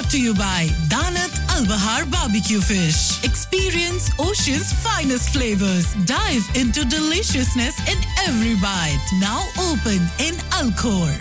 brought to you by Danat Al Bahar Barbecue Fish. Experience ocean's finest flavors. Dive into deliciousness in every bite. Now open in Alcor.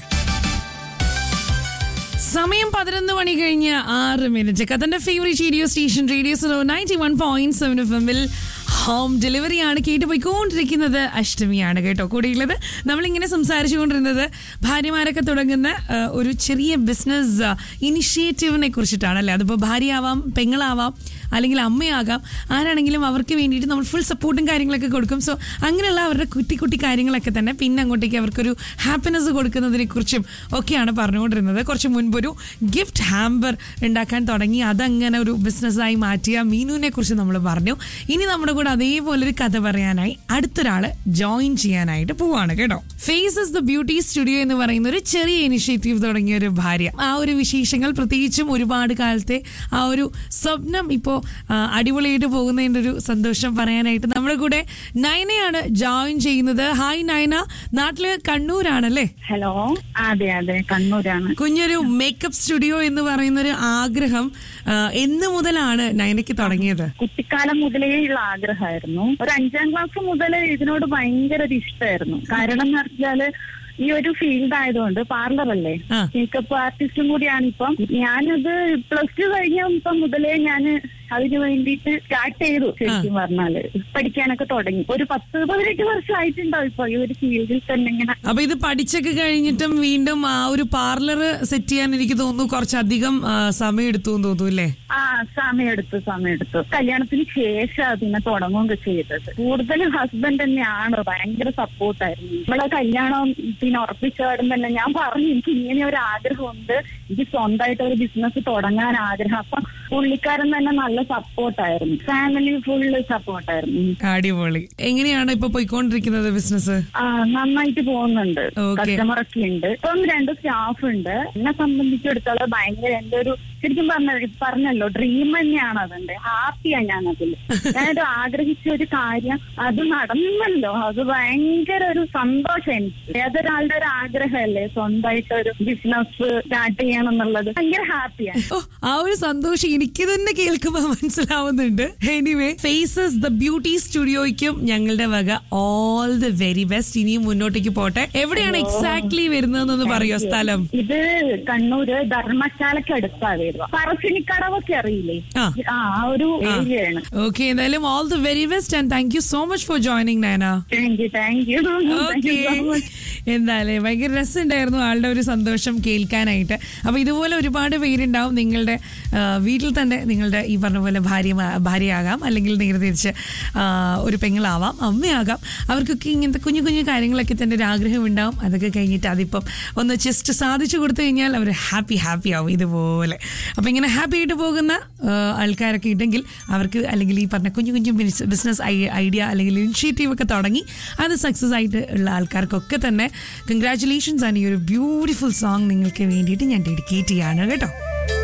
സമയം പതിനൊന്ന് മണി കഴിഞ്ഞ് ആറ് minute കഥന്റെ favourite radio station radio so ninety one point seven F എമ്മിൽ home ഡെലിവറിയാണ് കേട്ട് പോയിക്കൊണ്ടിരിക്കുന്നത് അഷ്ടമിയാണ് കേട്ടോ കൂടെയുള്ളത് നമ്മളിങ്ങനെ സംസാരിച്ചുകൊണ്ടിരുന്നത് ഭാര്യമാരൊക്കെ തുടങ്ങുന്ന ആ, ഒരു ചെറിയ ബിസിനസ് ഇനിഷ്യേറ്റീവിനെ കുറിച്ചിട്ടാണ് അല്ലേ അതിപ്പോൾ ഭാര്യയാവാം പെങ്ങളാവാം അല്ലെങ്കിൽ അമ്മയാകാം ആരാണെങ്കിലും അവർക്ക് വേണ്ടിയിട്ട് നമ്മൾ ഫുൾ സപ്പോർട്ടും കാര്യങ്ങളൊക്കെ കൊടുക്കും സോ അങ്ങനെയുള്ള അവരുടെ കുട്ടി കുട്ടി കാര്യങ്ങളൊക്കെ തന്നെ പിന്നെ അങ്ങോട്ടേക്ക് അവർക്കൊരു ഹാപ്പിനെസ് കൊടുക്കുന്നതിനെ കുറിച്ചും ഒക്കെയാണ് പറഞ്ഞുകൊണ്ടിരുന്നത് കുറച്ച് മുൻപൊരു ഗിഫ്റ്റ് ഹാമ്പർ ഉണ്ടാക്കാൻ തുടങ്ങി അതങ്ങനെ ഒരു ബിസിനസ്സായി മാറ്റിയ മീനുവിനെ കുറിച്ച് നമ്മൾ പറഞ്ഞു ഇനി നമ്മുടെ കൂടെ അതേപോലെ ഒരു കഥ പറയാനായി അടുത്തൊരാള് ജോയിൻ ചെയ്യാനായിട്ട് പോവാണ് കേട്ടോ ഫേസസ് ദ ബ്യൂട്ടി സ്റ്റുഡിയോ എന്ന് പറയുന്ന ഒരു ചെറിയ ഇനിഷ്യേറ്റീവ് തുടങ്ങിയ ഒരു ഭാര്യ ആ ഒരു വിശേഷങ്ങൾ പ്രത്യേകിച്ചും ഒരുപാട് കാലത്തെ ആ ഒരു സ്വപ്നം ഇപ്പോൾ അടിപൊളിയായിട്ട് പോകുന്നതിൻ്റെ ഒരു സന്തോഷം പറയാനായിട്ട് നമ്മുടെ കൂടെ നയനയാണ് ജോയിൻ ചെയ്യുന്നത് ഹായ് നയന നാട്ടില് കണ്ണൂരാണല്ലേ ഹലോ അതെ അതെ കണ്ണൂരാണ് കുഞ്ഞൊരു മേക്കപ്പ് സ്റ്റുഡിയോ എന്ന് പറയുന്ന ഒരു ആഗ്രഹം ആ, എന്ന് മുതലാണ് നയനയ്ക്ക് തുടങ്ങിയത് കുട്ടിക്കാലം മുതലേ ഉള്ള ആഗ്രഹമായിരുന്നു ഒരു അഞ്ചാം ക്ലാസ് മുതൽ ഇതിനോട് ഭയങ്കര ഒരു ഇഷ്ടമായിരുന്നു കാരണം എന്ന് വെച്ചാല് ഈ ഒരു ഫീൽഡ് ആയതുകൊണ്ട് പാർലർ അല്ലേ ആ. മേക്കപ്പ് ആർട്ടിസ്റ്റും കൂടിയാണ് ഇപ്പം ഞാനത് പ്ലസ് ടു കഴിഞ്ഞപ്പം മുതലേ ഞാൻ അതിന് വേണ്ടിയിട്ട് സ്റ്റാർട്ട് ചെയ്തു ശരിക്കും പറഞ്ഞാല് പഠിക്കാനൊക്കെ തുടങ്ങി ഒരു പത്ത് പതിനെട്ട് വർഷമായിട്ടുണ്ടാവും ഇപ്പൊ ഈ ഒരു ഫീൽഡിൽ തന്നെ ഇങ്ങനെ അപ്പൊ ഇത് പഠിച്ചൊക്കെ കഴിഞ്ഞിട്ടും വീണ്ടും ആ ഒരു പാർലർ സെറ്റ് ചെയ്യാൻ എനിക്ക് തോന്നുന്നു കുറച്ചധികം ആ, സമയം എടുത്തു എന്ന് തോന്നുന്നു അല്ലേ ആ സമയമെടുത്തു സമയമെടുത്തു കല്യാണത്തിന് ശേഷം അതിനെ തുടങ്ങുകയൊക്കെ ചെയ്തത് കൂടുതലും ഹസ്ബൻഡ് തന്നെയാണ് ഭയങ്കര സപ്പോർട്ടായിരുന്നു നമ്മളെ കല്യാണം പിന്നെ ഉറപ്പിച്ചാടും തന്നെ ഞാൻ പറഞ്ഞു എനിക്ക് ഇങ്ങനെ ഒരു ആഗ്രഹമുണ്ട് എനിക്ക് സ്വന്തമായിട്ട് ഒരു ബിസിനസ് തുടങ്ങാൻ ആഗ്രഹം അപ്പൊ പുള്ളിക്കാരൻ തന്നെ നല്ല സപ്പോർട്ടായിരുന്നു ഫാമിലി ഫുള്ള് സപ്പോർട്ടായിരുന്നു അടിപൊളി എങ്ങനെയാണ് ഇപ്പൊ പോയിക്കൊണ്ടിരിക്കുന്നത് ബിസിനസ് ആ നന്നായിട്ട് പോകുന്നുണ്ട് Okay. കസ്റ്റമർ ഒക്കെ ഉണ്ട് ഇപ്പം രണ്ട് സ്റ്റാഫ് ഉണ്ട് എന്നെ സംബന്ധിച്ചിടത്തോളം ഭയങ്കര എന്റെ ഒരു ശരിക്കും പറഞ്ഞ പറഞ്ഞല്ലോ ഡ്രീം തന്നെയാണ് അതെന്റെ ഹാപ്പിയാണ് ഞാൻ അതിൽ ഞാനത് ആഗ്രഹിച്ച ഒരു കാര്യം അത് നടന്നല്ലോ അത് ഭയങ്കര ഒരു സന്തോഷം എനിക്ക് ഏതൊരാളുടെ ഒരു ആഗ്രഹമല്ലേ സ്വന്തമായിട്ട് ഒരു ബിസിനസ് സ്റ്റാർട്ട് ചെയ്യണം എന്നുള്ളത് ഭയങ്കര ഹാപ്പിയാണ് ഓ ആ ഒരു സന്തോഷം എനിക്ക് തന്നെ കേൾക്കുമ്പോൾ മനസ്സിലാവുന്നുണ്ട് എനിവേ ഫേസസ് ദ ബ്യൂട്ടി സ്റ്റുഡിയോയ്ക്കും ഞങ്ങളുടെ വക ഓൾ ദ വെരി ബെസ്റ്റ് ഇനിയും മുന്നോട്ടേക്ക് പോട്ടെ എവിടെയാണ് എക്സാക്ട്ലി വരുന്നതെന്നൊന്ന് പറയോ സ്ഥലം ഇത് കണ്ണൂര് ധർമ്മശാലയ്ക്ക് അടുത്താ വരുക പറശ്ശിനിക്കടവൊക്കെ അറിയില്ലേ ആ. ആ ആ ഒരു ഏരിയയാണ് ഓക്കെ എന്തായാലും all the very best and thank you so much for joining Nayana thank you thank you thank you so much എന്തായാലും ഭയങ്കര രസമുണ്ടായിരുന്നു ആളുടെ ഒരു സന്തോഷം കേൾക്കാനായിട്ട് അപ്പൊ ഇതുപോലെ ഒരുപാട് പേരുണ്ടാവും നിങ്ങളുടെ ആ, വീട്ടിൽ തന്നെ നിങ്ങളുടെ ഈ പറഞ്ഞ പോലെ ഭാര്യ ഭാര്യയാകാം അല്ലെങ്കിൽ നേരെ തിരിച്ച് ആ, ഒരു പെങ്ങളാവാം അമ്മയാകാം അവർക്കൊക്കെ ഇങ്ങനത്തെ കുഞ്ഞു കുഞ്ഞു കാര്യങ്ങളൊക്കെ തന്നെ ഒരു ആഗ്രഹം ഉണ്ടാവും അതൊക്കെ കഴിഞ്ഞിട്ട് അതിപ്പം ഒന്ന് ജസ്റ്റ് സാധിച്ചു കൊടുത്തു കഴിഞ്ഞാൽ അവർ ഹാപ്പി ഹാപ്പി ആവും ഇതുപോലെ അപ്പം ഇങ്ങനെ ഹാപ്പി ആയിട്ട് പോകുന്ന ആ, ആൾക്കാരൊക്കെ ഉണ്ടെങ്കിൽ അവർക്ക് അല്ലെങ്കിൽ ഈ പറഞ്ഞ കുഞ്ഞു കുഞ്ഞു ബിസിനസ് ഐഡിയ അല്ലെങ്കിൽ ഇനിഷ്യേറ്റീവ് ഒക്കെ തുടങ്ങി അത് സക്സസ് ആയിട്ട് ഉള്ള ആൾക്കാർക്കൊക്കെ തന്നെ കൺഗ്രാറ്റുലേഷൻസ് ആണ് ഈ ഒരു ബ്യൂട്ടിഫുൾ സോങ് നിങ്ങൾക്ക് വേണ്ടിയിട്ട് ഞാൻ ഡെഡിക്കേറ്റ് ചെയ്യാണ് കേട്ടോ